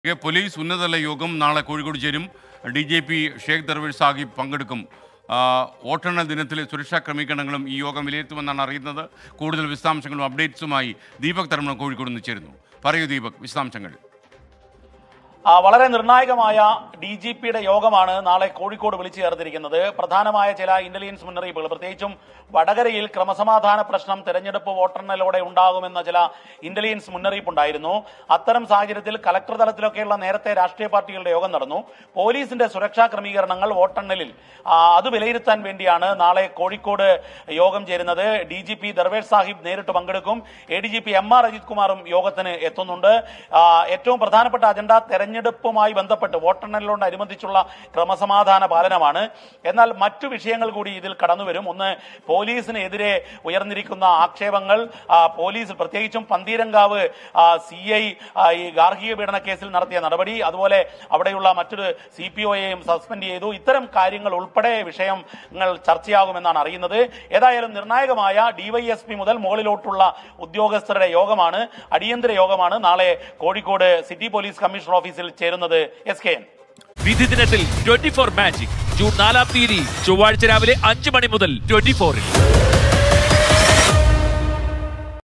K police ഉന്നതതല യോഗം നാളെ കോഴിക്കോട് ചേരും D G P Sheikh Darvesh Sahib പങ്കെടുക്കും ആ, വോട്ടെണ്ണൽ ദിനത്തിലെ സുരക്ഷാ ക്രമീകരണങ്ങളും ഈ യോഗം വിലയിരുത്തുമെന്നാണ് അറിയുന്നത് കൂടുതൽ വിശദാംശങ്ങളും അപ്ഡേറ്റ്സുമായി ദീപക് തരമണ കോഴിക്കോട് നിന്ന് ചേരുന്നു പറയൂ ദീപക് വിശദാംശങ്ങൾ ആ, വളരെ നിർണായകമായ ഡി ജി പിയുടെ യോഗമാണ് നാളെ കോഴിക്കോട് വിളിച്ചു ചേർത്തിരിക്കുന്നത് പ്രധാനമായ ചില ഇന്റലിജൻസ് മുന്നറിയിപ്പുകൾ പ്രത്യേകിച്ചും വടകരയിൽ ക്രമസമാധാന പ്രശ്നം തെരഞ്ഞെടുപ്പ് വോട്ടെണ്ണലോടെ ഉണ്ടാകുമെന്ന ചില ഇന്റലിജൻസ് മുന്നറിയിപ്പുണ്ടായിരുന്നു അത്തരം സാഹചര്യത്തിൽ കലക്ടർ തലത്തിലൊക്കെയുള്ള നേരത്തെ രാഷ്ട്രീയ പാർട്ടികളുടെ യോഗം നടന്നു പോലീസിന്റെ സുരക്ഷാ ക്രമീകരണങ്ങൾ വോട്ടെണ്ണലിൽ ആ, അത് വിലയിരുത്താൻ വേണ്ടിയാണ് നാളെ കോഴിക്കോട് യോഗം ചേരുന്നത് D G P Darvesh Sahib നേരിട്ട് പങ്കെടുക്കും A D G P M R Ajit കുമാറും യോഗത്തിന് എത്തുന്നുണ്ട് ആ, ഏറ്റവും പ്രധാനപ്പെട്ട അജണ്ട തെരഞ്ഞെടുപ്പുമായി ബന്ധപ്പെട്ട് വോട്ടെണ്ണലിനോടനുബന്ധിച്ചുള്ള ക്രമസമാധാന പാലനമാണ് എന്നാൽ മറ്റു വിഷയങ്ങൾ കൂടി ഇതിൽ കടന്നു വരും ഒന്ന് പോലീസിനെതിരെ ഉയർന്നിരിക്കുന്ന ആക്ഷേപങ്ങൾ ആ, പോലീസ് പ്രത്യേകിച്ചും പന്തീരങ്കാവ് സി ഐ ഈ ഗാർഹിക പീഡന കേസിൽ നടത്തിയ നടപടി അതുപോലെ അവിടെയുള്ള മറ്റൊരു സി പി ഒയെയും സസ്പെൻഡ് ചെയ്തു ഇത്തരം കാര്യങ്ങൾ ഉൾപ്പെടെ വിഷയങ്ങൾ ചർച്ചയാകുമെന്നാണ് അറിയുന്നത് ഏതായാലും നിർണായകമായ ഡിവൈഎസ്പി മുതൽ മുകളിലോട്ടുള്ള ഉദ്യോഗസ്ഥരുടെ യോഗമാണ് അടിയന്തര യോഗമാണ് നാളെ കോഴിക്കോട് സിറ്റി പോലീസ് കമ്മീഷണർ ഓഫീസിൽ ചേരുന്നത് എസ് കെ എൻ വിധി ദിനത്തിൽ ട്വന്റി ഫോർ മാജിക് ജൂൺ നാലാം തീയതി ചൊവ്വാഴ്ച രാവിലെ അഞ്ച് മണി മുതൽ ട്വന്റി ഫോറിൽ